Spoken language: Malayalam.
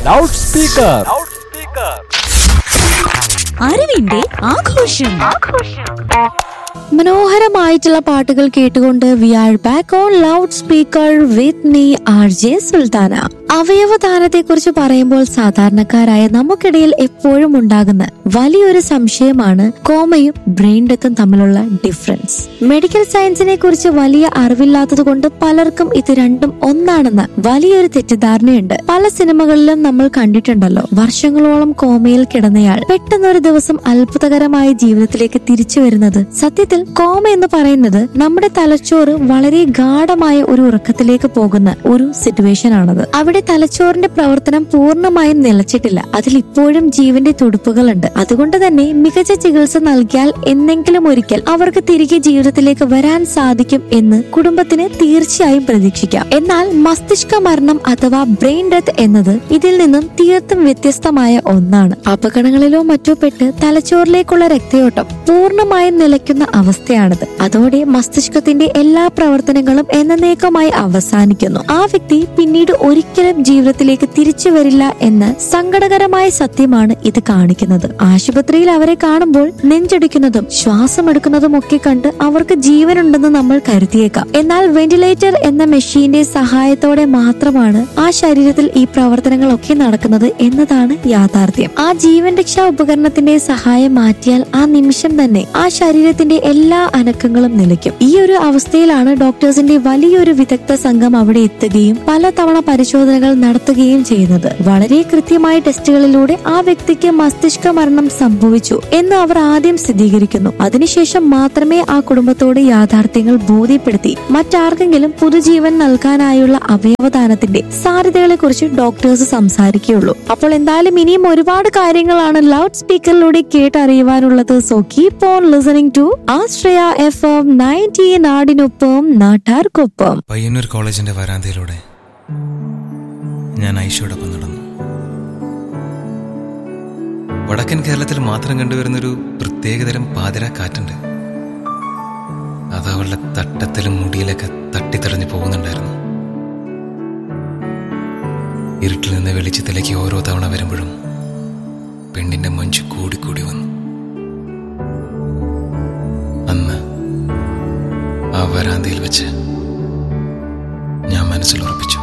ലൗഡ് സ്പീക്കർ അറിവിന്റെ ആഘോഷം മനോഹരമായിട്ടുള്ള പാട്ടുകൾ കേട്ടുകൊണ്ട് we are back on loud speaker with me R J Sultana അവയവദാനത്തെ കുറിച്ച് പറയുമ്പോൾ സാധാരണക്കാരായ നമുക്കിടയിൽ എപ്പോഴും ഉണ്ടാകുന്ന വലിയൊരു സംശയമാണ് കോമയും ബ്രെയിൻ ഡെത്തും തമ്മിലുള്ള ഡിഫറൻസ് മെഡിക്കൽ സയൻസിനെ കുറിച്ച് വലിയ അറിവില്ലാത്തത് കൊണ്ട് പലർക്കും ഇത് രണ്ടും ഒന്നാണെന്ന് വലിയൊരു തെറ്റിദ്ധാരണയുണ്ട് പല സിനിമകളിലും നമ്മൾ കണ്ടിട്ടുണ്ടല്ലോ വർഷങ്ങളോളം കോമയിൽ കിടന്നയാൾ പെട്ടെന്നൊരു ദിവസം അത്ഭുതകരമായ ജീവിതത്തിലേക്ക് തിരിച്ചു വരുന്നത് സത്യത്തിൽ കോമ എന്ന് പറയുന്നത് നമ്മുടെ തലച്ചോറ് വളരെ ഗാഠമായ ഒരു ഉറക്കത്തിലേക്ക് പോകുന്ന ഒരു സിറ്റുവേഷൻ ആണത് അവിടെ തലച്ചോറിന്റെ പ്രവർത്തനം പൂർണ്ണമായും നിലച്ചിട്ടില്ല അതിൽ ഇപ്പോഴും ജീവന്റെ തുടുപ്പുകളുണ്ട് അതുകൊണ്ട് തന്നെ മികച്ച ചികിത്സ നൽകിയാൽ എന്നെങ്കിലും ഒരിക്കൽ അവർക്ക് തിരികെ ജീവിതത്തിലേക്ക് വരാൻ സാധിക്കും എന്ന് കുടുംബത്തിന് തീർച്ചയായും പ്രതീക്ഷിക്കാം എന്നാൽ മസ്തിഷ്ക മരണം അഥവാ ബ്രെയിൻ ഡെത്ത് എന്നത് ഇതിൽ നിന്നും തീർത്തും വ്യത്യസ്തമായ ഒന്നാണ് അപകടങ്ങളിലോ മറ്റോ പെട്ട് തലച്ചോറിലേക്കുള്ള രക്തയോട്ടം പൂർണ്ണമായും നിലയ്ക്കുന്ന അവസ്ഥയാണിത് അതോടെ മസ്തിഷ്കത്തിന്റെ എല്ലാ പ്രവർത്തനങ്ങളും എന്നേക്കുമായി അവസാനിക്കുന്നു ആ വ്യക്തി പിന്നീട് ഒരിക്കലും ജീവിതത്തിലേക്ക് തിരിച്ചു വരില്ല എന്ന സങ്കടകരമായ സത്യമാണ് ഇത് കാണിക്കുന്നത് ആശുപത്രിയിൽ അവരെ കാണുമ്പോൾ നെഞ്ചടിക്കുന്നതും ശ്വാസമെടുക്കുന്നതും ഒക്കെ കണ്ട് അവർക്ക് ജീവനുണ്ടെന്ന് നമ്മൾ കരുതിയേക്കാം എന്നാൽ വെന്റിലേറ്റർ എന്ന മെഷീന്റെ സഹായത്തോടെ മാത്രമാണ് ആ ശരീരത്തിൽ ഈ പ്രവർത്തനങ്ങളൊക്കെ നടക്കുന്നത് എന്നതാണ് യാഥാർത്ഥ്യം ആ ജീവൻ രക്ഷാ ഉപകരണത്തിന്റെ സഹായം മാറ്റിയാൽ ആ നിമിഷം തന്നെ ആ ശരീരത്തിന്റെ എല്ലാ അനക്കങ്ങളും നിലയ്ക്കും ഈ ഒരു അവസ്ഥയിലാണ് ഡോക്ടേഴ്സിന്റെ വലിയൊരു വിദഗ്ധ സംഘം അവിടെ എത്തുകയും പലതവണ പരിശോധനകൾ നടത്തുകയും ചെയ്യുന്നത് വളരെ കൃത്യമായ ടെസ്റ്റുകളിലൂടെ ആ വ്യക്തിക്ക് മസ്തിഷ്ക മരണം സംഭവിച്ചു എന്ന് അവർ ആദ്യം സ്ഥിരീകരിക്കുന്നു അതിനുശേഷം മാത്രമേ ആ കുടുംബത്തോട് യാഥാർത്ഥ്യങ്ങൾ ബോധ്യപ്പെടുത്തി മറ്റാർക്കെങ്കിലും പുതുജീവൻ നൽകാനായുള്ള അവയവദാനത്തിന്റെ സാധ്യതകളെ കുറിച്ച് ഡോക്ടേഴ്സ് സംസാരിക്കുകയുള്ളൂ അപ്പോൾ എന്തായാലും ഇനിയും ഒരുപാട് കാര്യങ്ങളാണ് ലൗഡ് സ്പീക്കറിലൂടെ കേട്ടറിയുവാനുള്ളത് so keep on listening to Ashraya F M ninety നാടിനൊപ്പം നാട്ടാർക്കൊപ്പം പയ്യന്നൂർ കോളേജിന്റെ വരാന്തയിലൂടെ ഞാൻ ഐഷയോടൊപ്പം നടന്നു വടക്കൻ കേരളത്തിൽ മാത്രം കണ്ടുവരുന്നൊരു പ്രത്യേകതരം പാതിര കാറ്റുണ്ട് അത് അവളുടെ തട്ടത്തിലും മുടിയിലൊക്കെ തട്ടിത്തെറിഞ്ഞു പോകുന്നുണ്ടായിരുന്നു ഇരുട്ടിൽ നിന്ന് വെളിച്ചത്തിലേക്ക് ഓരോ തവണ വരുമ്പോഴും പെണ്ണിന്റെ മഞ്ച് കൂടിക്കൂടി വന്നു അന്ന് ആ വരാന്തയിൽ വെച്ച് ഞാൻ മനസ്സിൽ ഉറപ്പിച്ചു